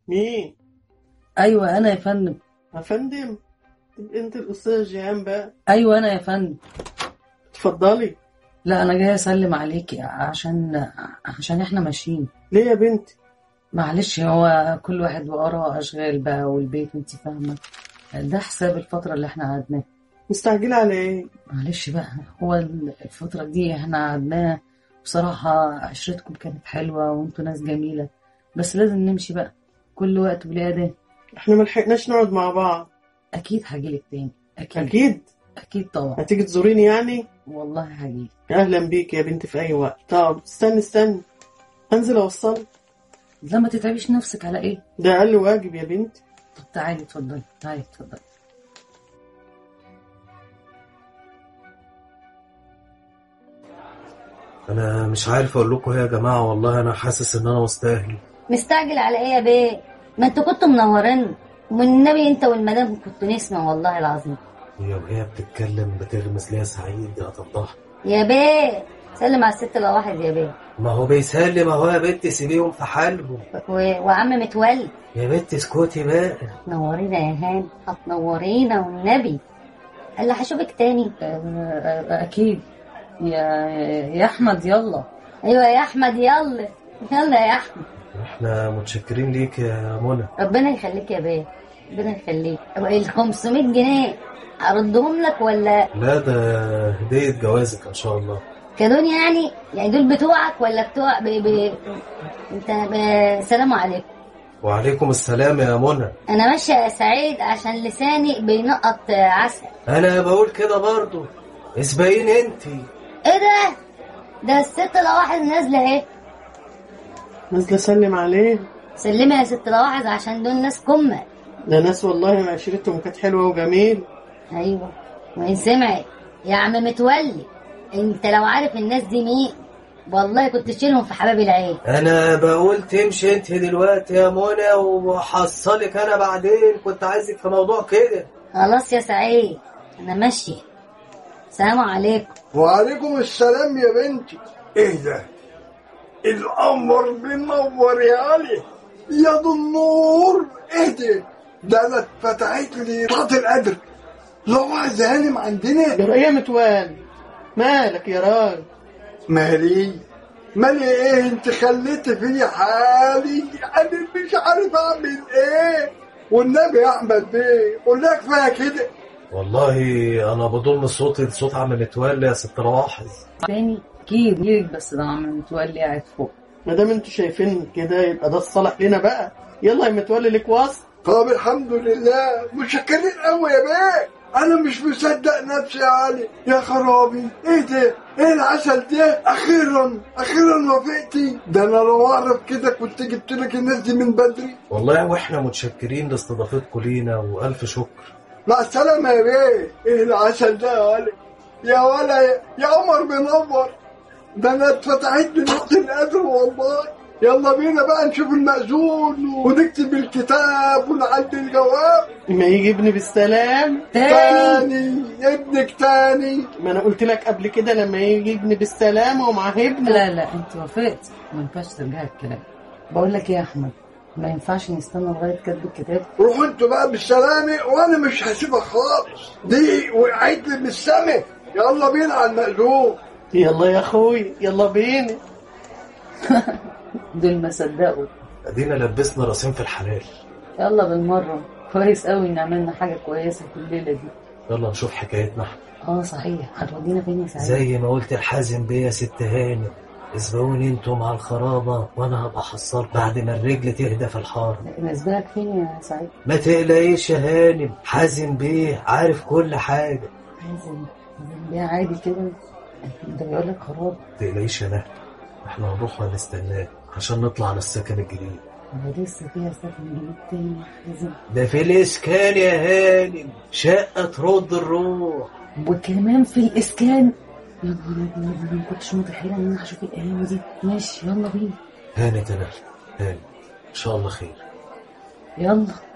مين ايوه انا يا فندم يا فندم تبقى انت الاستاذ جيهان بقى ايوه انا يا فندم اتفضلي لا انا جاي اسلم عليكي عشان عشان احنا ماشيين ليه يا بنتي معلش هو كل واحد وراه اشغال بقى والبيت انت فاهمه ده حساب الفتره اللي احنا قعدناها مستعجله على ايه معلش بقى هو الفتره دي احنا قعدناها بصراحه عشرتكم كانت حلوه وانتوا ناس جميله بس لازم نمشي بقى كل وقت وليه ده احنا ملحقناش نقعد مع بعض اكيد هجيلك تاني اكيد اكيد اكيد طبعا هتيجي تزوريني يعني والله هجيلك اهلا بيك يا بنتي في اي وقت طب استني استني هنزل اوصلك لا ما تتعبيش نفسك على ايه ده اقل واجب يا بنتي طب تعالي اتفضلي تعالي اتفضلي انا مش عارف اقول لكم ايه يا جماعه والله انا حاسس ان انا مستاهل مستعجل على ايه يا بيه ما انتوا كنتوا منورين والنبي انت والمدام كنتوا نسمة والله العظيم هي وهي بتتكلم بتغمز ليا سعيد يا هتفضحها يا بيه سلم على الست الواحد يا بيه ما هو بيسلم اهو يا بنتي سيبيهم في حالهم و... وعم متولي يا بنتي اسكتي بقى نورينا يا هان هتنورينا والنبي اللي هشوفك تاني آه، اكيد يا يا احمد يلا ايوه يا احمد يلا يلا يا احمد احنا متشكرين ليك يا منى ربنا يخليك يا بيه ربنا يخليك ال 500 جنيه اردهم لك ولا لا ده هديه جوازك ان شاء الله كانون يعني يعني دول بتوعك ولا بتوع ب... ب... انت ب... سلام عليكم وعليكم السلام يا منى انا ماشيه يا سعيد عشان لساني بينقط عسل انا بقول كده برضو اسبقين انتي ايه ده ده الست لواحد نازله اهي نازله اسلم عليه سلمي يا ست لواحد عشان دول ناس كمه ده ناس والله عشرتهم كانت حلوه وجميل ايوه وان سمعت يا عم متولي انت لو عارف الناس دي مين والله كنت تشيلهم في حباب العين انا بقول تمشي انت دلوقتي يا منى وحصلك انا بعدين كنت عايزك في موضوع كده خلاص يا سعيد انا ماشيه سلام عليكم وعليكم السلام يا بنتي ايه ده القمر بينور يا علي يا ذو النور ايه ده ده انا اتفتحت لي طاقة القدر لو عايز هانم عندنا يا رأي متوال مالك يا راجل مالي مالي ايه انت خليت في حالي انا مش عارف اعمل ايه والنبي يا احمد بيه قول لك فيها كده والله انا بضم صوتي لصوت عم متولي يا ست رواحظ تاني اكيد ليك بس ده عم متولي قاعد فوق ما دام انتوا شايفين كده يبقى ده الصالح لنا بقى يلا يا متولي لك وصل طب الحمد لله متشكرين قوي يا بيه انا مش مصدق نفسي يا علي يا خرابي ايه ده ايه العسل ده اخيرا اخيرا وافقتي ده انا لو اعرف كده كنت جبت لك الناس دي من بدري والله واحنا متشكرين لاستضافتكم لينا والف شكر مع السلامه يا بيه ايه العسل ده يا علي يا ولا يا عمر بينور ده انا اتفتحت لي نقطة القدر والله يلا بينا بقى نشوف المأذون ونكتب الكتاب ونعدي الجواب ما يجي ابني بالسلام تاني ابنك تاني ما انا قلت لك قبل كده لما يجي ابني بالسلامه ومعاه ابنه لا لا انت وافقت ما ينفعش ترجعي الكلام بقول لك ايه يا احمد ما ينفعش نستنى لغايه كتب الكتاب روحوا انتوا بقى بالسلامة وانا مش هسيبها خالص دي وقعت لي من السما يلا بينا على المأذون يلا يا اخوي يلا بينا دول ما صدقوا ادينا لبسنا راسين في الحلال يلا بالمره كويس قوي ان عملنا حاجه كويسه في الليله دي يلا نشوف حكايتنا احنا اه صحيح هتودينا فين يا سعيد زي ما قلت الحازم بيه يا ست هانم اسبقوني انتوا مع الخرابة وانا هبقى حصلت بعد ما الرجل تهدى في الحارة نسبقك فين يا سعيد ما تقلقيش يا هانم حازم بيه عارف كل حاجة حازم بيه عادي كده ده بيقول لك خراب ما تقلقيش يا نهر احنا هنروح ونستناه عشان نطلع على السكن الجديد هو لسه فيها سكن جديد تاني يا حازم ده في الاسكان يا هانم شقة ترد الروح وكمان في الاسكان يا نهار ابيض انا ما كنتش متخيله ان انا هشوف الايام دي ماشي يلا بينا هانت انا هانت ان شاء الله خير يلا